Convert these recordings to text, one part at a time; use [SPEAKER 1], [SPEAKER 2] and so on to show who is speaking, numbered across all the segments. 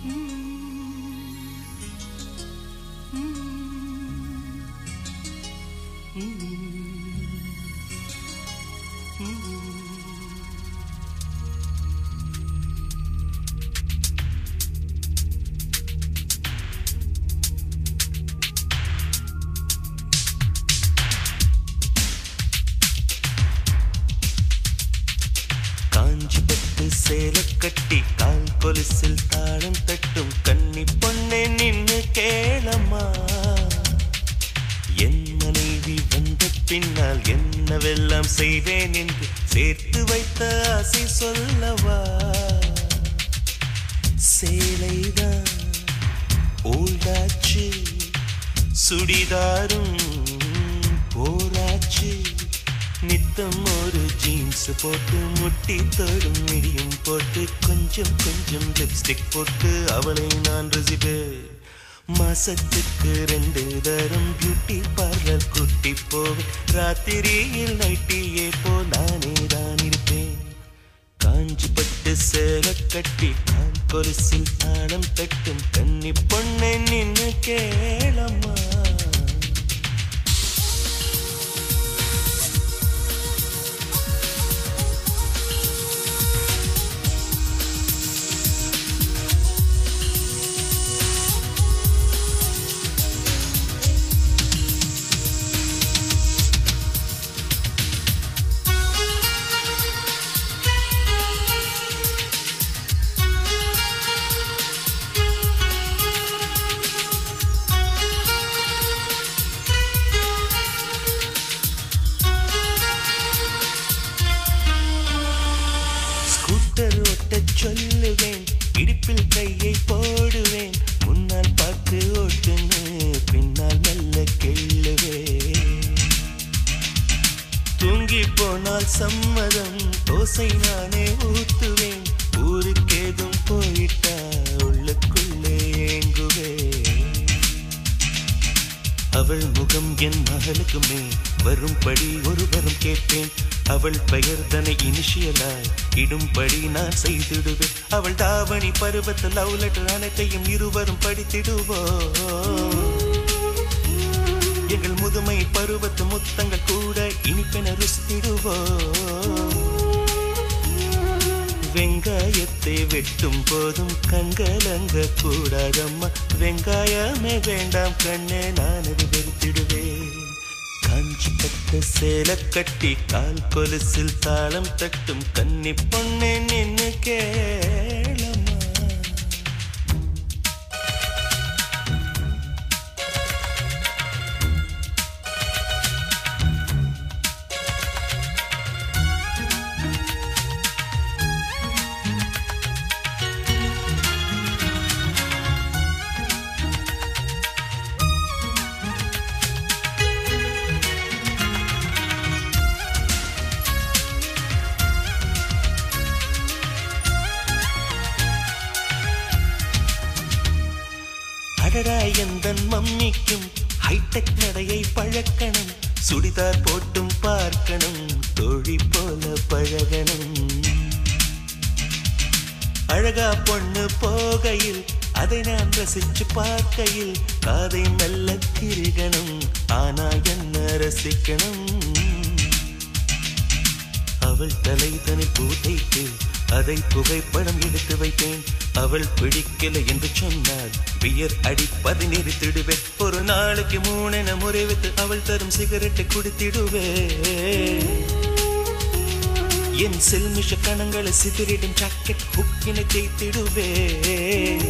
[SPEAKER 1] காஞ்சி பட்டு சேல கட்டி கால் கொலுசில் தாளம் தட்டும் கன்னி பொண்ணே நின்னு கேளம்மா என் மனைவி வந்த பின்னால் என்னவெல்லாம் செய்வேன் என்று சேர்த்து வைத்த ஆசை சொல்லவா சேலைதான் ஓல்டாச்சு சுடிதாரும் போராச்சு நித்தம் ஒரு ஜீன்ஸ் போட்டு முட்டி தொடும் மிடியும் போட்டு கொஞ்சம் கொஞ்சம் லிப்ஸ்டிக் போட்டு அவளை நான் ரசிப்பேன் மாசத்துக்கு ரெண்டு தரம் பியூட்டி பார்லர் குட்டி போவேன் ராத்திரியில் நைட்டியே போ நானே தான் இருப்பேன் காஞ்சி பட்டு சேல கட்டி கால் கொலுசில் தாளம் தட்டும் கன்னி பொண்ணை நின்னு கேளம்மா ஸ்கூட்டர் ஓட்டச் சொல்லுவேன் இடுப்பில் கையை போடுவேன் முன்னால் பார்த்து ஓட்டுன்னு பின்னால் மெல்ல கிள்ளுவேன் தூங்கி போனால் சம்மதம் தோசை நானே ஊத்துவேன் ஊருக்கேதும் போயிட்டா உள்ளுக்குள்ளே ஏங்குவேன் அவள் முகம் என் மகளுக்குமே வரும்படி ஒரு வரம் கேட்பேன் அவள் பெயர் தனை இனிஷியலாய் இடும்படி நான் செய்திடுவேன் அவள் தாவணி பருவத்து லவ் லெட்டர் அனைத்தையும் இருவரும் படித்திடுவோம் எங்கள் முதுமை பருவத்து முத்தங்கள் கூட இனிப்பென ருசித்திடுவோம் வெங்காயத்தை வெட்டும் போதும் கண்கலங்க கூடாதம்மா வெங்காயமே வேண்டாம் கண்ணே நான் அது வெறுத்திடுவேன் காஞ்சி பட்ட சேல கட்டி கால் கொலுசில் தாளம் தட்டும் கன்னி பொண்ணே நின்னு கேளம்மா அடடா எந்தன் மம்மிக்கும் ஹைடெக் நடையை பழக்கணும் சுடிதார் போட்டும் பார்க்கணும் தோழி போல பழகணும் அழகா பொண்ணு போகையில் அதை நான் ரசிச்சு பார்க்கையில் காதை மெல்ல திருகணும் ஆனா என்ன ரசிக்கணும் அவள் தலை தனி பூதைத்து அதை புகைப்படம் எடுத்து வைத்தேன் அவள் பிடிக்கல என்று சொன்னால் பியர் அடிப்பதை நிறுத்திடுவேன் ஒரு நாளைக்கு மூணென முறைவித்து அவள் தரும் சிகரெட்டை குடித்திடுவேன் என் செல்மிஷ கணங்களை சிதறிடும் ஜாக்கெட் ஹுக்கினை தேய்த்திடுவேன்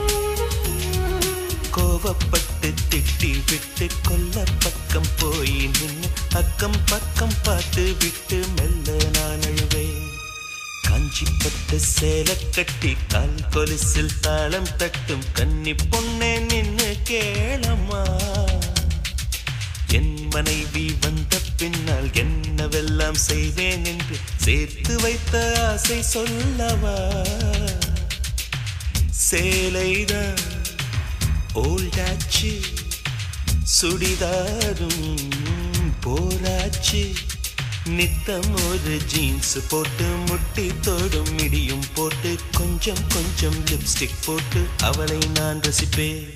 [SPEAKER 1] கோவப்பட்டு திட்டி விட்டு கொல்ல பக்கம் போய் நின்று அக்கம் பக்கம் பார்த்து விட்டு மெல்ல நான் அழுவேன் காஞ்சி பட்டு சேல கட்டி கால் கொலுசில் தாளம் தட்டும் கன்னி பொண்ணே நின்னு கேளம்மா என் மனைவி வந்த பின்னால் என்னவெல்லாம் செய்வேன் என்று சேர்த்து வைத்த ஆசை சொல்லவா சேலைதான் ஓல்டாச்சு சுடிதாரும் போராச்சு நித்தம் ஒரு ஜீன்ஸ் போட்டு முட்டி தோடும் மிடியும் போட்டு கொஞ்சம் கொஞ்சம் லிப்ஸ்டிக் போட்டு அவளை நான் ரசிப்பேன்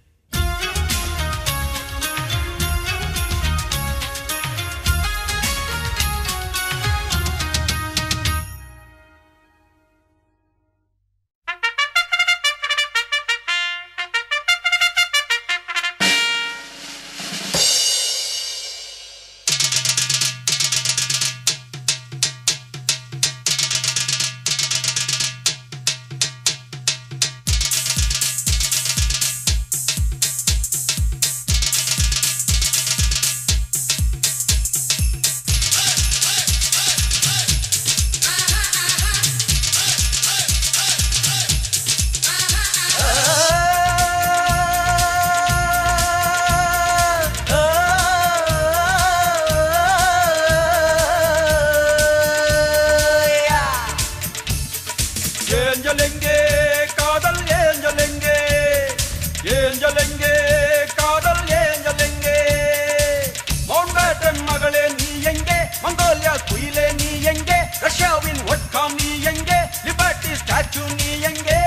[SPEAKER 2] ஏஞ்சல் எங்கே காதல் ஏஞ்சல் எங்கே ஏஞ்சல் எங்கே காதல் ஏஞ்சல் எங்கே மவுண்டன் மகளே நீ எங்கே மங்கோலியா குயிலே நீ எங்கே ரஷ்யாவின் ஒட்காம் நீ எங்கே லிபர்ட்டி ஸ்டாச்சு நீ எங்கே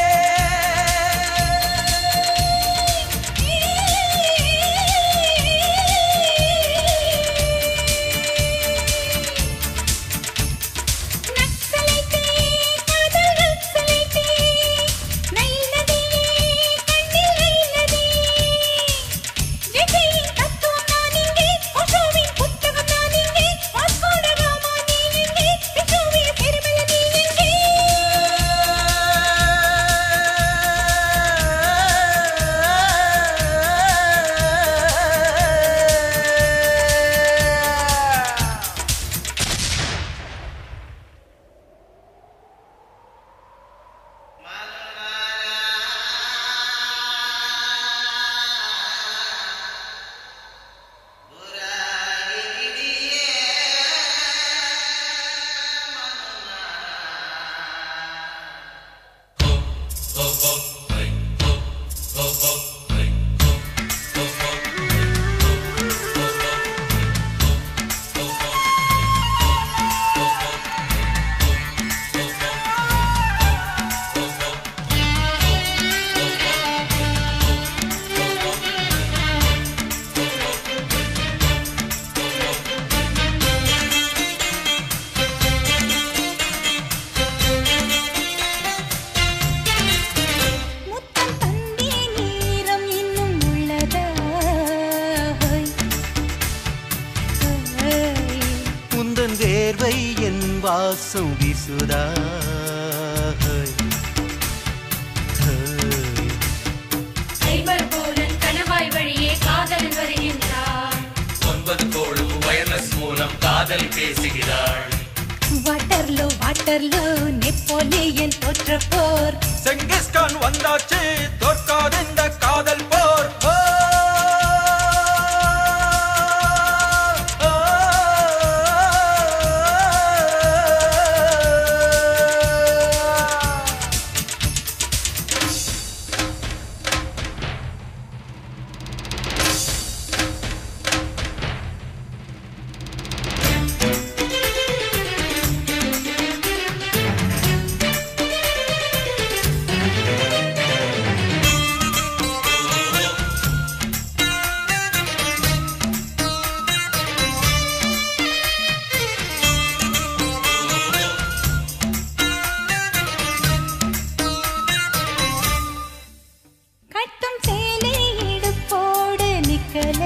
[SPEAKER 3] நக்சலைட்டே காதல் நக்சலைட்டே நைனதியே கண்ணில் நைனதி விஜயின் தத்துவம் நான் இங்கே ஓஷோவின் புத்தகம் நான் இங்கே வாஸ்கோட காமா நீ எங்கே விஷ்ணுவின் பெருமல நீ எங்கே முத்தம் தந்தே நீரம் இன்னும் உள்ளதா
[SPEAKER 1] உந்தன் வேர்வை என் வாசம் வீசுதா
[SPEAKER 4] சைபர் போலன் கணவாய் வழியே காதல் வருகின்றார்
[SPEAKER 5] ஒன்பது கோளும் வயர்லெஸ் மூலம் காதல் பேசுகிறாள்
[SPEAKER 3] வாட்டர்லோ வாட்டர்லோ நெப்போலியன் தோற்ற போர்
[SPEAKER 2] செங்கிஸ்கான் வந்தாச்சு தோற்காது இந்த காதல் போர் ஓ, ஓ, ஓ.
[SPEAKER 3] கட்டும் சேலை இடுப்போடு நிக்கல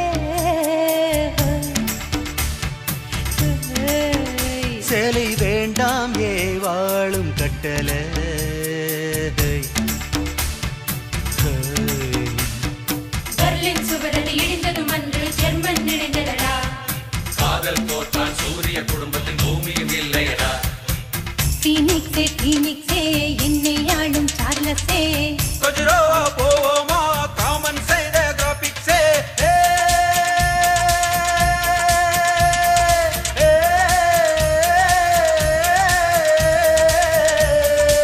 [SPEAKER 1] சேலை வேண்டாம் ஏ வாழும் கட்டல
[SPEAKER 4] பெர்லின் சுவரது இடிந்ததும் அன்று ஜெர்மன் இணைந்ததடா
[SPEAKER 5] காதல் தோற்றால் சூரிய குடும்பத்தின் பூமியும் இல்லையடா
[SPEAKER 3] பீனிக்ஸே பீனிக்ஸே என்னை ஆளும் சார்லஸே
[SPEAKER 2] கஜுராவா போவோமா காமன் செய்த கிராபிக்ஸே ஏ, ஏ, ஏ.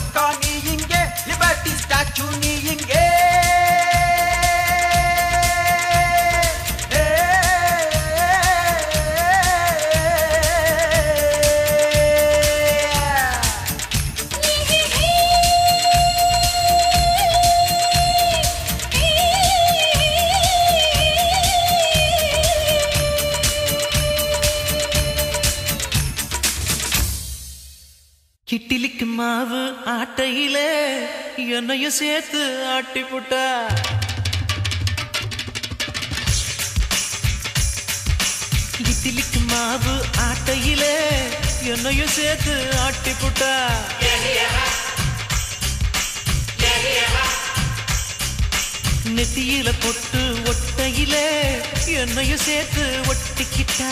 [SPEAKER 2] ஒட்கா நீ இங்கே லிபர்ட்டி ஸ்டாச்சு நீ இங்கே
[SPEAKER 1] கிட்டிலிக்கு மாவு ஆட்டையில என்னையும் சேர்த்து ஆட்டி புட்டா இட்லிக்கு மாவு ஆட்டையில என்னையும் சேர்த்து ஆட்டி புட்டா நெத்தியில பொட்டு ஒட்டையில என்னையும் சேர்த்து ஒட்டிக்கிட்டா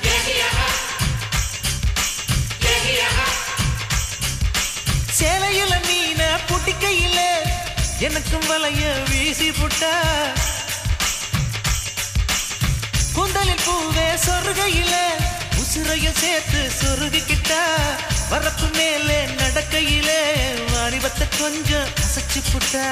[SPEAKER 1] சேலையில மீன புட்டிக்கையில எனக்கும் வலைய வீசி புட்டா குந்தலில் பூவே சொருகையில உசுரைய சேர்த்து சொருகிக்கிட்டா வரப்பு மேலே நடக்கையிலே வாலிபத்தை கொஞ்சம் அசைச்சு புட்டா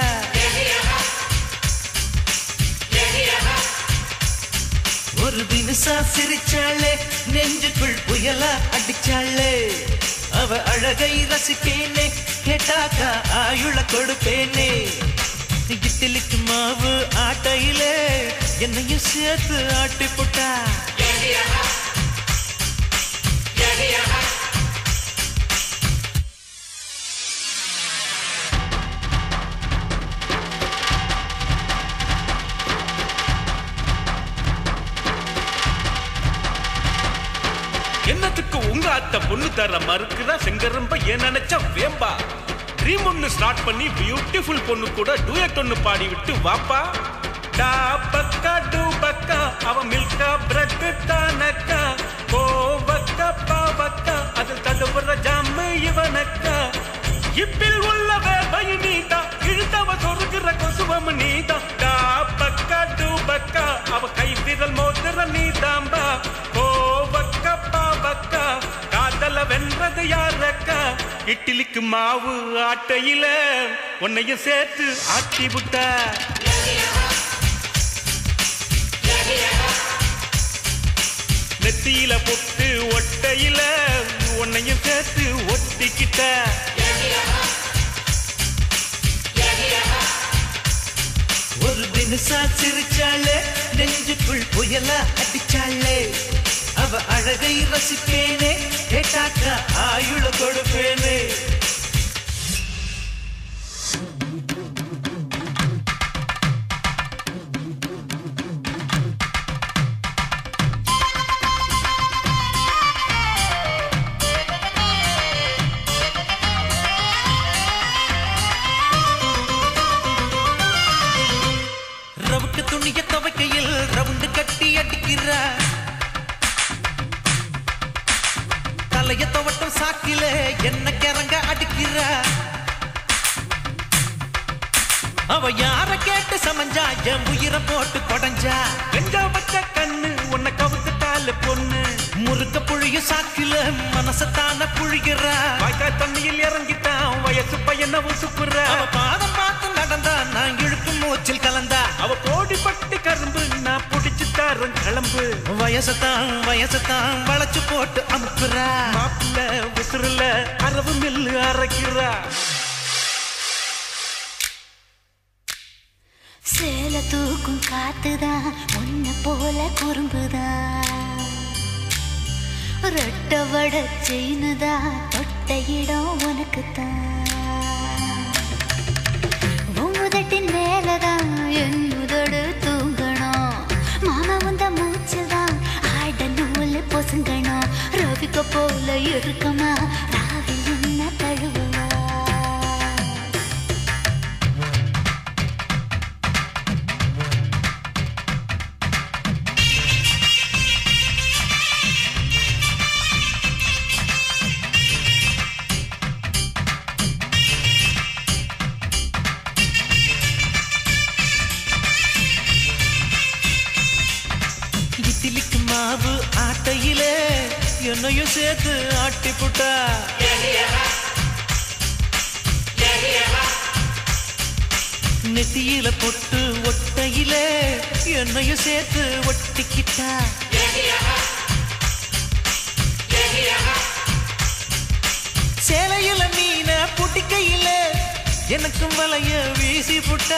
[SPEAKER 1] ஒரு தினசா சிரிச்சாளே நெஞ்சுக்குள் புயலா அடிச்சாளே அவ அழகை ரசிப்பேனே கேட்டாக்கா ஆயுள கொடுப்பேனே இட்லிக்கு மாவு ஆட்டையிலே என்னையும் சேர்த்து ஆட்டி போட்டா
[SPEAKER 5] என்னத்துக்கு உங்க அத்தை பொண்ணு தர மறுக்குதா செங்கரம்ப ஏன் நினைச்ச வேம்பா ட்ரீம் ஒன்னு ஸ்டார்ட் பண்ணி பியூட்டிஃபுல் பொண்ணு கூட டூயட் ஒன்னு பாடி விட்டு வாப்பா டா பக்கா டூ பக்கா அவ மில்கா பிரெட் தானக்கா ஓ பக்கா பா பக்கா அது தடுப்புற ஜாமு இவனக்கா இப்பில் உள்ள வேபை நீதா இழுத்தவ சொருகிற கொசுவம் நீதா டா பக்கா டூ பக்கா அவ கை விரல் மோதிர நீதாம்பா ஓ பக்கா பா பக்கா காதல வென்றது யாரக்கா இட்லிக்கு மாவு ஆட்டையில உன்னையும் சேர்த்து ஆட்டி விட்டா நெத்தியில பொட்டு ஒட்டையில உன்னையும் சேர்த்து ஒட்டிக்கிட்ட
[SPEAKER 1] ஒரு தினசா சிரிச்சாளே நெஞ்சுக்குள் புயலா அடிச்சாளே அவ அழகை ரசிப்பேனே கேட்டாக்கா ஆயுள கொடுப்பேனே ரவுக்கு துணிய துவைக்கையில் ரவுண்டு கட்டி அடிக்கிற தலைய துவட்டம் சாக்கில என்ன கிறங்க அடிக்கிற அவ யார கேட்டு சமஞ்சா என் உயிரை போட்டு கொடைஞ்சா
[SPEAKER 5] வெஞ்சா வச்ச கண்ணு உன்னை கவுத்துட்டால பொண்ணு
[SPEAKER 1] முறுக்க புழிய சாக்கில மனசத்தான புழிகிறா
[SPEAKER 5] வாய்க்கால் தண்ணியில் இறங்கிட்டான் வயசு பையனை உசுப்புற
[SPEAKER 1] அவ பாதம் பார்த்து நடந்தா நான் இழுக்கும் மூச்சில் கலந்தா
[SPEAKER 5] அவ கோடி பட்டு கரும்பு நான் புடிச்சு தரேன் கிளம்பு
[SPEAKER 1] வயசத்தான் வயசத்தான் வளைச்சு போட்டு அமுக்குறா
[SPEAKER 5] மாப்பிள்ள உசுருல அரவு மில்லு அரைக்கிறா
[SPEAKER 3] சேல தூக்கும் காத்துதான் உன்னை போல குறும்புதான் ரெட்ட வட செயினுதான் தொட்ட இடம் உனக்குத்தான் உமுதட்டின் மேலதான் என் முதடு தூங்கணும் மாமா உந்த மூச்சுதான் ஆட நூல் பொசுங்கணும் ரவிக்க போல இருக்குமா ராவில் என்ன தழுவுவா
[SPEAKER 1] இட்லிக்கு மாவு ஆட்டையிலே என்னையும் சேர்த்து ஆட்டி புட்டா நெத்தியில பொட்டு ஒட்டையில என்னையும் சேர்த்து ஒட்டிக்கிட்டா சேலையில மீன புட்டிக்கையில எனக்கும் வலைய வீசி புட்டா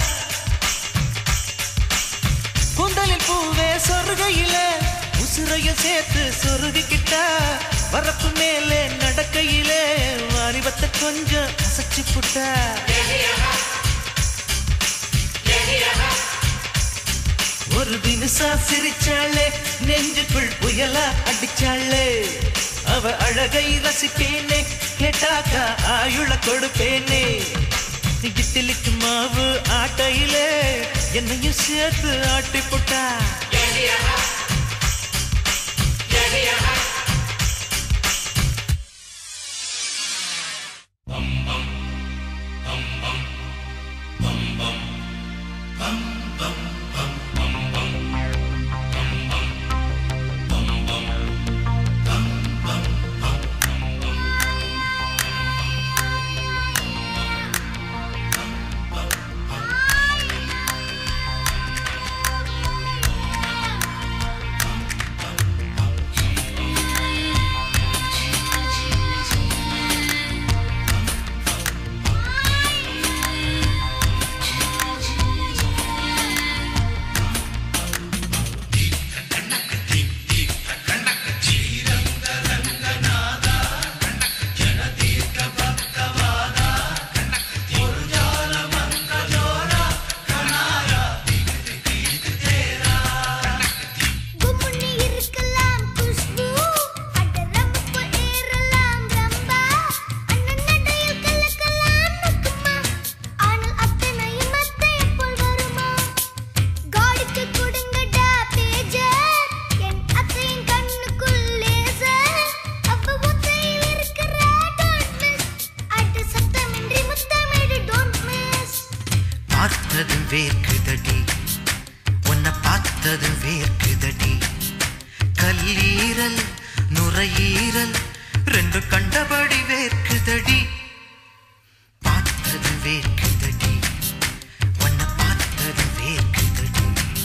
[SPEAKER 1] கூந்தலில் பூவே சொருகையில உசுரைய சேர்த்து சொருகிக்கிட்டா வரப்பு மேலே நடக்கையிலே வாலிபத்தை கொஞ்சம் அசைச்சு புட்டா ஒரு தினசா சிரிச்சாளே நெஞ்சுக்குள் புயலா அடிச்சாளே அவ அழகை ரசிப்பேனே கேட்டாக்கா ஆயுள கொடுப்பேனே இட்லிக்கு மாவு ஆட்டையிலே என்னையும் சேர்த்து ஆட்டி போட்டா
[SPEAKER 3] கும்முன்னி இருக்கலாம் குஷ்பு அட ரம்பு ஏறலாம் ரம்பா அண்ணன் நடையில் கலக்கலாம் நக்குமா ஆனால் அத்தனையும் அத்தை போல் வருமா காடிக்கு கொடுங்கடா பேஜர் என் அத்தையின் கண்ணுக்குள் லேசர் அவ ஒத்தையில் இருக்கிற டோன்ட் மிஸ் அட சத்தமின்றி முத்தமிடு டோன்ட் மிஸ்
[SPEAKER 1] பார்த்ததும் வேர்க்குதடி உன்னை பார்த்ததும் வேர்க்குதடி கல்லீரல் நுரையீரல் ரெண்டு கண்டபடி வேர்க்குதடி பார்த்ததும் வேர்க்குதடி உன்னை பார்த்ததும் வேர்க்குதடி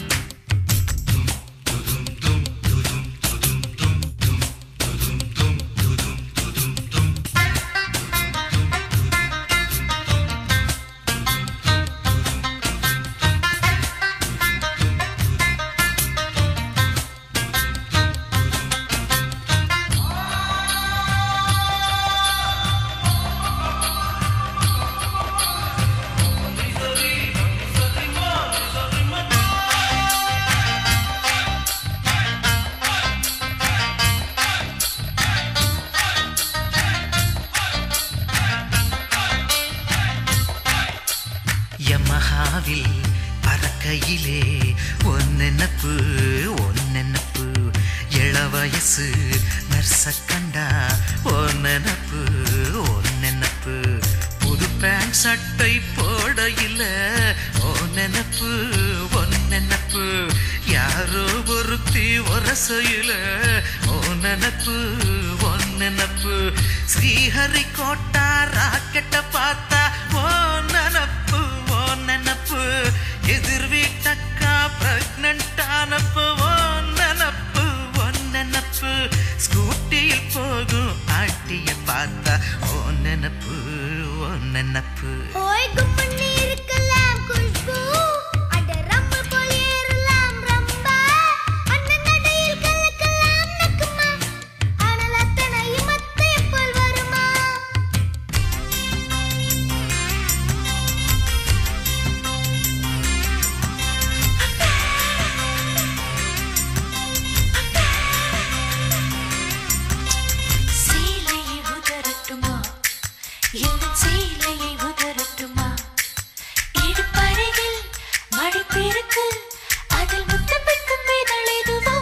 [SPEAKER 1] யமஹாவில் பறக்கையிலே ஒன்னெனப்பு ஒன்னெனப்பு இள வயசு நர்ச கண்டா ஒன்னெனப்பு ஒன்னெனப்பு புது பேண்ட் சட்டை போடையில ஒன்னெனப்பு ஒன்னெனப்பு யாரோ ஒருத்தி ஒரசையில ஒன்னெனப்பு ஒன்னெனப்பு ஸ்ரீஹரி கோட்டா ராக்கெட்ட பார்த்தா ஓ நனப்பு ஓ நனப்பு எதிர் வீட்டக்கா பிரெக்னன்ட் ஆனப்பு ஓ நனப்பு ஓ நனப்பு ஸ்கூட்டியில் போகும் ஆட்டிய பார்த்தா ஓ நனப்பு ஓ நனப்பு
[SPEAKER 3] ஓய் கும்முன்னி இருக்கலாம் குஷ்பு அட ரம்பு போல் ஏறலாம் ரம்பா அண்ணன் நடையில் கலக்கலாம் நக்குமா ஆனால் அத்தனையும் அத்தை போல் வருமா
[SPEAKER 4] சீலையை உதரட்டுமா என் சீலையை உதரட்டுமா இடுப்பருகில் மடிப்பிருக்கு அதில் முத்தமிக்கும் இதழெதுவோ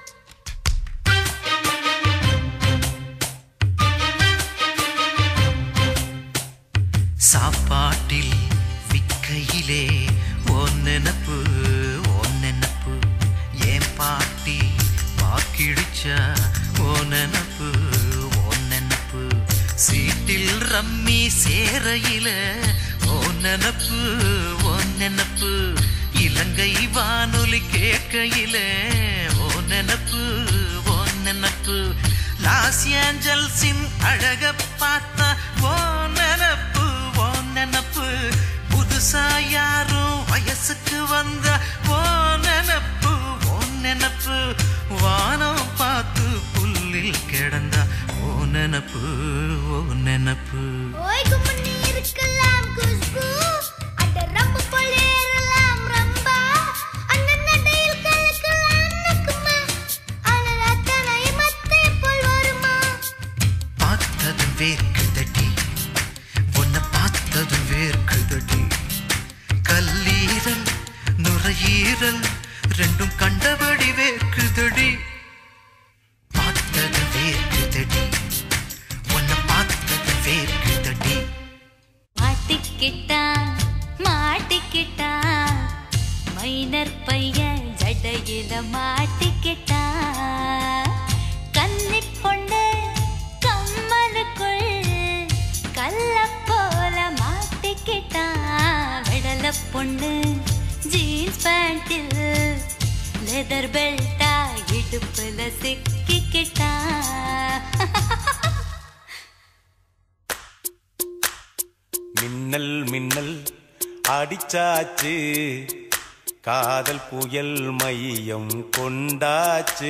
[SPEAKER 1] சாப்பாட்டில் விக்கையிலே ஓன் நினப்பு ஓன் நினப்பு ஏன் பாட்டி வாக்கிடிச்சா ஓ நினப்பு ஓ நினப்பு சீட்டில் ரம்மி சேரையில ஓ நினப்பு ஓ
[SPEAKER 6] நினப்பு இலங்கை வானொலி கேட்கையில ஓ நினப்பு ஓ நினப்பு லாஸ் ஏஞ்சல்ஸின் அழக பார்த்தா ஓ நினப்பு ஓ நினப்பு புதுசா யாரும் வயசுக்கு வந்த ஓ நினப்பு ஓ நினப்பு வானம் பார்த்து புல்லில் கிடந்தா ஓ நினப்பு ஓ நினப்பு
[SPEAKER 3] ஓய் கும்மண்ணி இருக்கலாம் குஷ்பு அட ரம்பு போல ஏறலாம் ரம்பா அந்த நடையில் கலக்கலாம் நக்குமா ஆனால் அத்தனை மத்தை போல் வருமா
[SPEAKER 6] பார்த்தது வேர்க்குதடி உன்னை பார்த்தது வேர்க்குதடி கல்லீரல் நுரையீரல் ரெண்டும் கண்டபடி வேர்க்குதடி பார்த்தது வேர்க்குதடி உன்னை பார்த்தது வேர்க்குதடி
[SPEAKER 4] மாட்டிக்கிட்டா மாட்டிக்கிட்டா மைனர் பையன் ஜடையில மாட்டிக்கிட்டா கன்னி பொண்ணு கம்மலுக்குள் கல்ல போல மாட்டிக்கிட்டா விடல பொண்ணு ஜீன்ஸ் பேண்டில் லெதர் பெல்ட்டா இடுப்புல சிக்கிக்கிட்டா
[SPEAKER 1] மின்னல் மின்னல் அடிச்சாச்சு காதல் புயல் மையம் கொண்டாச்சு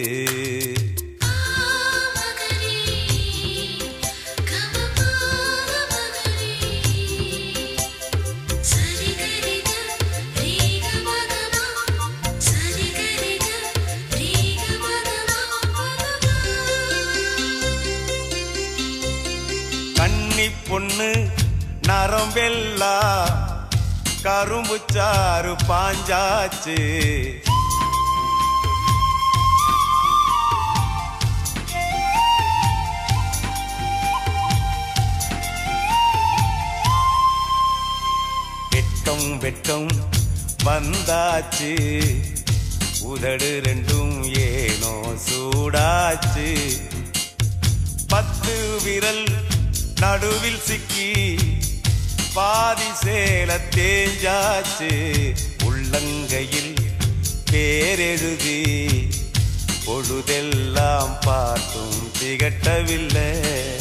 [SPEAKER 1] கன்னி பொண்ணு நரம்பெல்லா கரும்பு சாறு பாஞ்சாச்சு வெட்கம் வெட்கம் வந்தாச்சு உதடு ரெண்டும் ஏனோ சூடாச்சு பத்து விரல் நடுவில் சிக்கி பாதி சேல தேஞ்சாச்சு உள்ளங்கையில் பேரெழுதி பொழுதெல்லாம் பார்த்தும் திகட்டவில்லை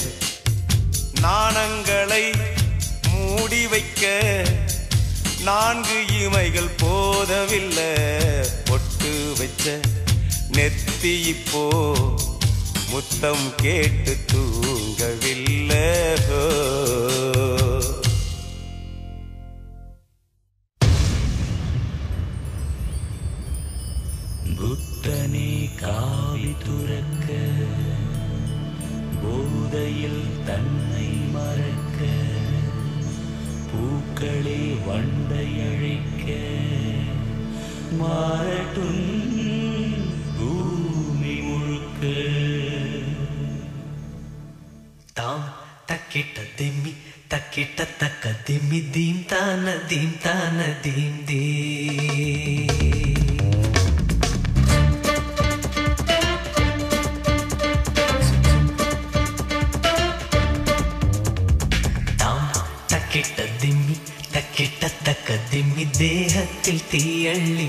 [SPEAKER 1] நாணங்களை மூடி வைக்க நான்கு இமைகள் போதவில்லை பொட்டு வச்ச நெத்தி இப்போ முத்தம் கேட்டு தூங்கவில்லை ஹோ.
[SPEAKER 7] புத்தனே காவி துறக்க போதையில் தன்னை மறக்க பூக்களே வண்டை அழைக்க மாறட்டும் பூமி முழுக்க
[SPEAKER 6] தாம் தக்கிட்ட திம்மி தக்கிட்ட தக்க திம்மி தீம் தான தீம் தான தீம் தீ தாம் தக்கிட்ட திம்மி தக்கிட்ட தக்க திம்மி தேகத்தில் தீயள்ளி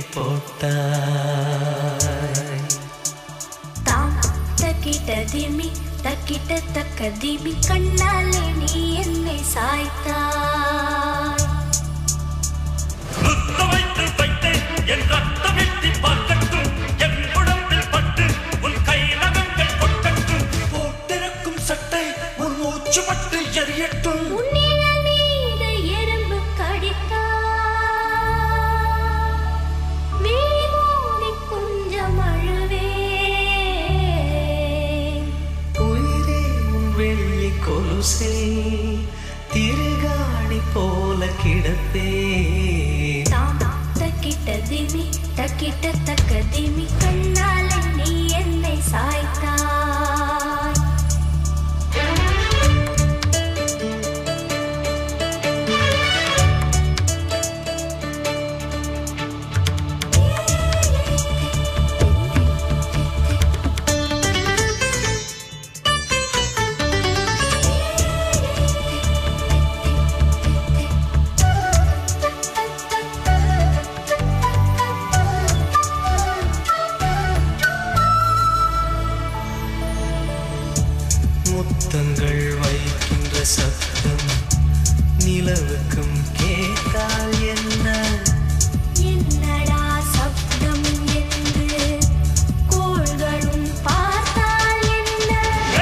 [SPEAKER 6] போட்டாய்
[SPEAKER 4] தாம் தக்கிட்ட திமி தக்கிட்ட தக்க திமி கண்ணாலே நீ என்னை சாய்த்தாய்
[SPEAKER 5] முத்த வைத்து வைத்தேன் என் ரத்தம் எட்டி பார்க்கட்டும் என் உடம்பில் பட்டு உன் கை நகங்கள் கொட்டட்டும் போட்டிருக்கும் சட்டை உன் மூச்சு பட்டு எரியட்டும்
[SPEAKER 4] உன்னிழல் மீது எறும்பு கடித்தாய் விழி மூடி கொஞ்சம் அழுவேன்
[SPEAKER 6] உயிரே உன் வெள்ளி கொலுசே திருகாணி போல கிடப்பே
[SPEAKER 4] தாம் தக்கிட்ட திமி தக்கிட்ட தக்க திமி கண்ணாலே நீ என்னை சாய்த்தாய்
[SPEAKER 6] நிலவுக்கும் கேட்டால் என்ன
[SPEAKER 4] என்னடா சப்தம் என்று கோள்களும் பார்த்தால் என்ன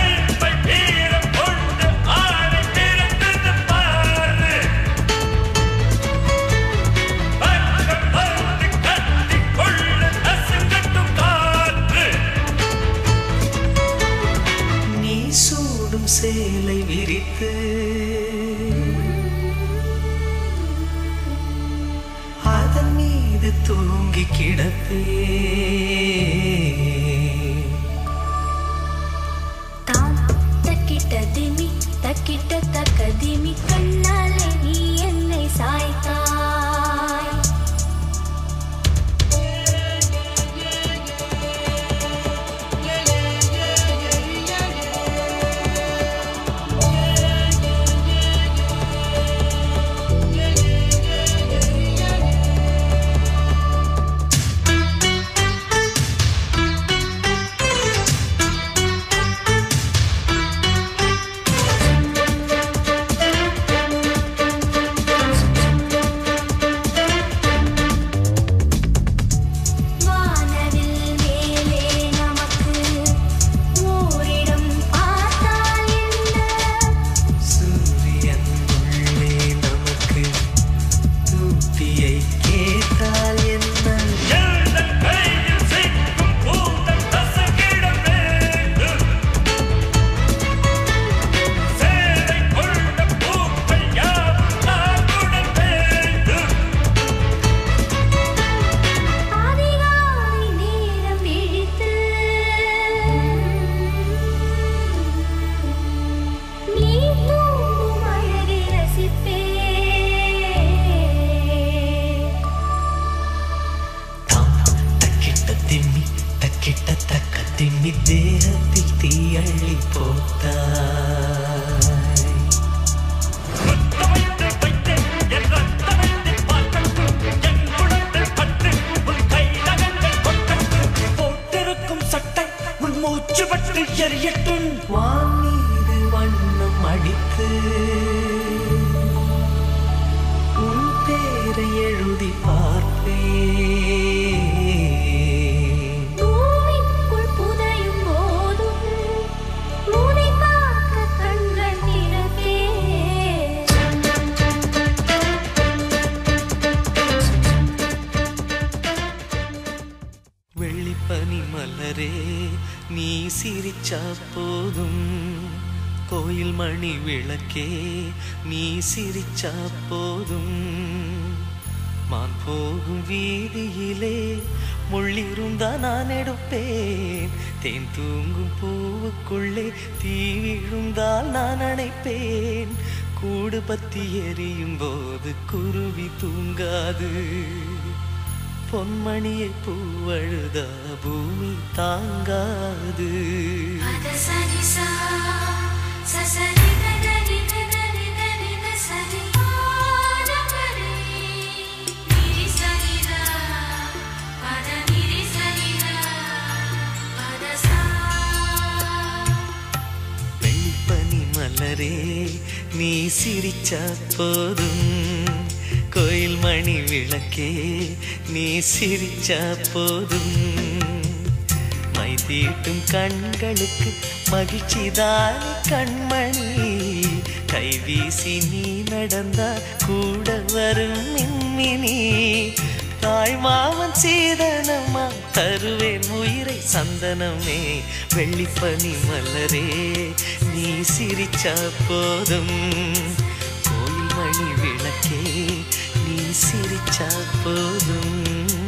[SPEAKER 6] நீ சூடும் சேலை விரித்து அதன் மீது தூங்கி கிடப்பே
[SPEAKER 4] தாம் தக்கிட்ட திமி தக்கிட்ட தக்க திமி கண்ணாலே நீ என்னை சாய்த்தாய் வானவில் மேலே நமக்கு ஓரிடம் பார்த்தால் என்ன
[SPEAKER 6] சூரியன் உள்ளே நமக்கு தூட்டியை கேட்டால் என்ன
[SPEAKER 4] அதிகாலை நேரம் விழித்து நீ தூங்கும் அழகை ரசிப்பேன்
[SPEAKER 6] தாம் தக்கிட்ட திம்மி தக்கிட்ட தக்க திம்மி தேகத்தில் தீயள்ளி போத்தாய்
[SPEAKER 5] போட்டிருக்கும் சட்டை உன் மூச்சு பட்டு எரியட்டும்
[SPEAKER 6] வான் மீது வண்ணம் அடித்து உன் பேரை எழுதி பார்ப்பேன்
[SPEAKER 4] பூமிக்குள் புதையும் போதும் உன்னை பார்க்க கண்கள் திறப்பேன்
[SPEAKER 6] வெள்ளிப்பனி மலரே நீ சிரிச்சா போதும் கோயில் மணி விளக்கே நீ சிரிச்சா போதும் மான் போகும் வீதியிலே முள்ளிருந்தா நான் எடுப்பேன் தேன் தூங்கும் பூவுக்குள்ளே தீ விழுந்தால் நான் அணைப்பேன் கூடு பத்தி எரியும் போது குருவி தூங்காது பொன்மணியை பூவழுதா பூமி தாங்காது
[SPEAKER 4] சனிசா சசனி கனி கனி கனி சனி ஆனபடி நிரி சனிதா பத நிரி சனிதா பதசா
[SPEAKER 6] வெள்ளிப்பனி மலரே நீ சிரிச்சா போதும் கோயில் மணி விளக்கே நீ சிரிச்சா போதும் மை தீட்டும் கண்களுக்கு மகிழ்ச்சிதான் கண்மணி கைவீசி நீ நடந்தா கூட வரும் மின்மினி தாய் மாமன் சீதனம்மா தருவேன் உயிரை சந்தனமே வெள்ளிப்பனி மலரே நீ சிரிச்சா போதும் கோயில் மணி விளக்கே நீ சிரிச்சா போதும்